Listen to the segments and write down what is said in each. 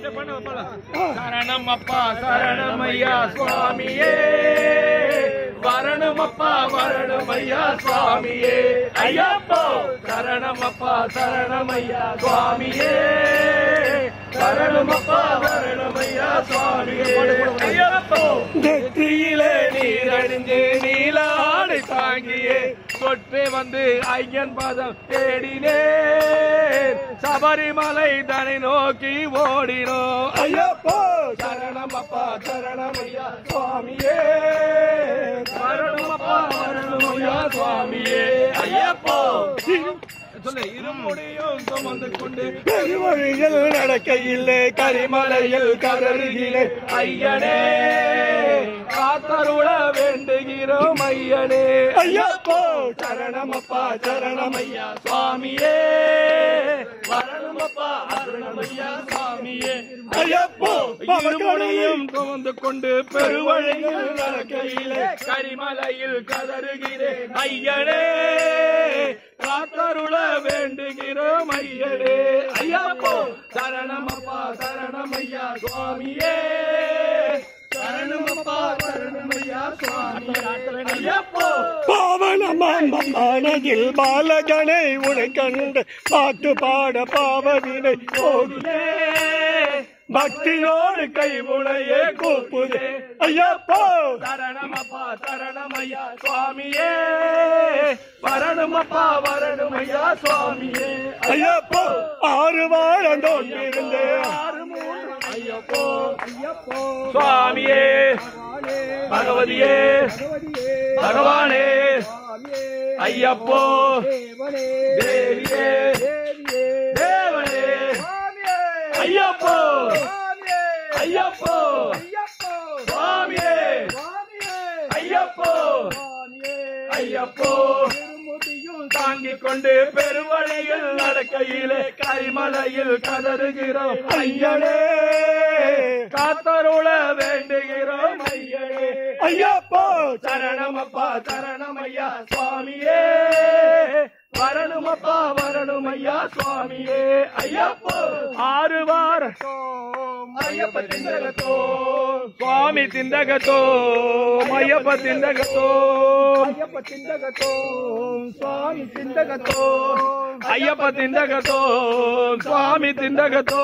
சரணம் அப்பா சரணம் ஐயா சுவாமியே வரணும் அப்பா வரணும் ஐயா சுவாமியே ஐயப்போ சரணம் அப்பா சரணம் ஐயா சுவாமியே வரணும் அப்பா வரணும் ஐயா சுவாமியே ஐயப்போ நெற்றியிலே நீரணிஞ்சு நீலாடை தாங்கியே தொட்டு வந்து ஐயன் பாதம் தேடினே சபரிமலை தனை நோக்கி ஓடினோம் ஐயப்போ சரணம் அப்பா சரணம் ஐயா சுவாமியே சரணம் அப்பா சரணம் ஐயா சுவாமியே ஐயப்போ சொல்லு இருமுடியும் சுமந்து கொண்டு பெருவழியில் நடக்கையிலே கரிமலையில் கதறுகிலே ஐயனே காத்தருள வேண்டுகிறோம் ஐயனே ஐயப்போ சரணம் அப்பா சரணம் ஐயா சுவாமியே வரணும் அப்பா சரணம் ஐயா சுவாமியே ஐயப்போ இருமுடியும் சுமந்து கொண்டு பெருவழியில் நடக்கையிலே கரிமலையில் கதறுகிறே ஐயனே காத்தருள வேண்டுகிறோம் ஐயனே ஐயப்போ சரணம் அப்பா சரணம் ஐயா சுவாமியே சரணம் அப்பா சரணம் ஐயா சுவாமியே ஐயப்போ பாவனமானதில் பாலகனை உனை கண்டு பாட்டு பாட பாவவினை போகுதே பக்தியோடு கைமுனையே கூப்புதே ஐயப்போ சரணமப்பா சரணமையா சுவாமியே வரணுமப்பா வரணுமையா சுவாமியே ஐயப்போ ஆறு வாரம் தோன்றிருந்தே ஆறு மூன்று ஐயப்போ சுவாமியே பகவதியே பகவானே ஐயப்போ தேவியே தேவனே ஐயப்போ ஐயப்போ சுவாமியே ஐயப்போ ஐயப்போ தாங்கிக் கொண்டு பெருவழியில் நடக்கையிலே கரிமலையில் கதறுகிறோம் ஐயனே காத்தருள வேண்டுகிறோம் ஐயனே ஐயப்போ சரணமப்பா சரணமையா சுவாமியே வரணுமப்பா வரணுமையா சுவாமியே ஐயப்போ ஆறு வார ஐயப்ப திண்டகத்தோ சுவாமி திண்டகத்தோ ஐயப்ப திண்டகத்தோ ஐயப்ப திண்டகத்தோ சுவாமி திண்டகத்தோ ஐயப்ப திண்டகத்தோ சுவாமி திண்டகத்தோ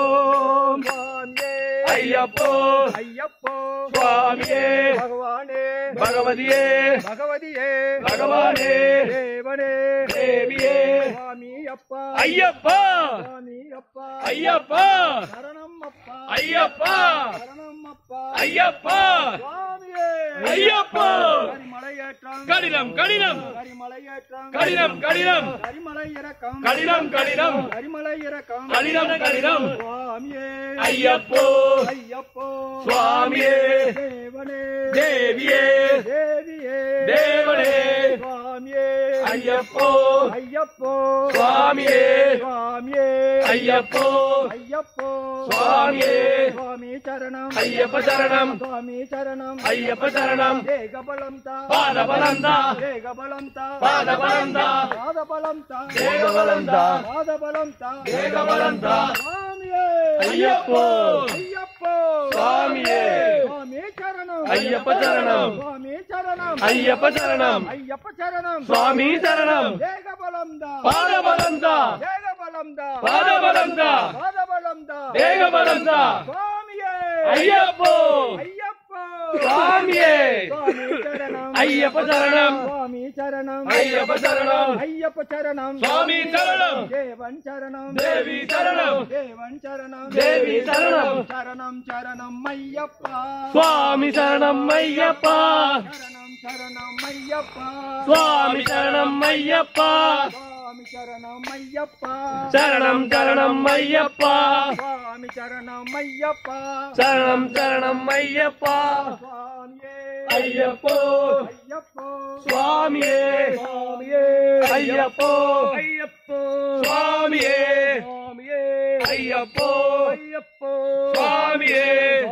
சுவாமியே ஐயப்போ ஐயப்போ சுவாமியே பகவானே பகவதியே பகவதியே பகவானே தேவனே தேவியே சுவாமி அப்பா ஐயப்பா சுவாமி அப்பா ஐயப்பா சரணம் அப்பா ஐயப்பா சரணம் அப்பா ஐயப்பா சுவாமியே ஐயப்பா கரிமலையேற்றம் கடினம் கடினம் கரிமலையேற்றம் கடினம் கடினம் கரிமலை இறக்கம் கடினம் கடினம் கரிமலை இறக்கம் கடினம் கடினம் சுவாமியே ஐயப்போ ஐயப்போ சுவாமியே தேவனே தேவியே தேவியே தேவனே சுவாமியே ஐயப்போ ஐயப்போ சுவாமியே சுவாமியே ஐயப்போ ஐயப்போ சுவாமியே சுவாமி சரணம் ஐயப்ப சரணம் சுவாமி சரணம் ஐயப்ப சரணம் தேகபலம் தா பாதபலம் தா தேகபலம் தா பாதபலம் தா பாதபலம் தா தேகபலம் தா பாதபலம் தா தேகபலம் தா சுவாமியே ஐயப்போ ஐயப்போ சுவாமியே சுவாமி சரணம் ஐயப்ப சரணம் சுவாமி சரணம் ஐயப்ப சரணம் ஐயப்ப சரணம் சுவாமி சரணம் தேகபலம் தா பாதபலம் தா தேகபலம் தா பாதபலம் தா பாதபலம் தா தேகபலம் தா சுவாமியே ஐயப்போ ஐயப்போ சுவாமியே சுவாமி சரணம் ஐயப்ப சரணம் சுவாமி சரணம் ஐயப்ப சரணம் ஐயப்ப சரணம் சுவாமி சரணம் தேவன் சரணம் தேவி சரணம் தேவன் சரணம் தேவி சரணம் சரணம் சரணம் ஐயப்பா சுவாமி சரணம் ஐயப்பா சரணம் சரணம் ஐயப்பா சுவாமி சரணம் ஐயப்பா சுவாமி சரணம் ஐயப்பா சரணம் சரணம் ஐயப்பா சுவாமி சரணம் ஐயப்பா சரணம் சரணம் ஐயப்பா சுவாமியே ஐயப்போ ஐயப்போ சுவாமியே சுவாமியே ஐயப்போ ஐயப்போ சுவாமியே சுவாமியே ஐயப்போ ஐயப்போ சுவாமியே சுவாமி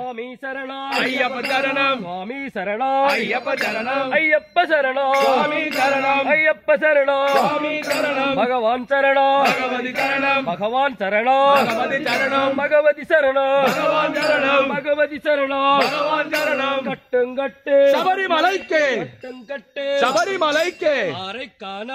சரணம் ஐயப்ப சரணம் சுவாமி சரணம் ஐயப்ப சரணம் ஐயப்ப சரணம் சுவாமி சரணம் ஐயப்ப சரணம் சுவாமி சரணம் பகவான் சரணம் பகவதி சரணம் பகவான் சரணம் பகவதி சரணம் பகவதி சரணம் பகவான் சரணம் பகவதி சரணம் பகவான் சரணம் கட்டுங்கட்டு சபரிமலைக்கு கட்டுங்கட்டு சபரிமலைக்கு ஆரை காண